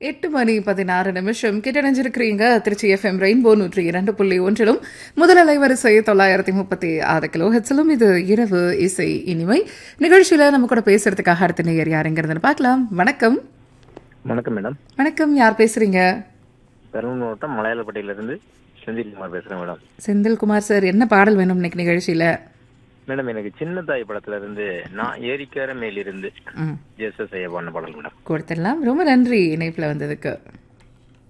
எட்டு மணி பதினாறு நிமிஷம் கிட்டணிஞ்சிருக்கிறீங்க திருச்சி எஃப்எம் ரெயின்போ நூற்றி இரண்டு புள்ளி ஒன்றிலும் முதல் அலைவரிசை தொள்ளாயிரத்தி முப்பத்தி ஆறு கிலோ ஹெட்ஸிலும் இது இரவு இசை இனிமை நிகழ்ச்சியில நம்ம கூட பேசுறதுக்காக அடுத்த நேயர் யாருங்கிறதுன்னு பார்க்கலாம் வணக்கம் வணக்கம் மேடம் வணக்கம் யார் பேசுறீங்க பெரம்பலூர் மாவட்டம் மலையாளப்பட்டியிலிருந்து செந்தில்குமார் பேசுறேன் மேடம் செந்தில்குமார் சார் என்ன பாடல் வேணும் இன்னைக்கு நிகழ்ச்சியில மேடம் எனக்கு சின்ன தாய் படத்துல இருந்து நான் ஏரிக்கார மேலிருந்து ம் ஜேசஸ் ஐயா பாடின பாடல் மேடம் கொடுத்துடலாம் ரொம்ப நன்றி இணைப்புல வந்ததுக்கு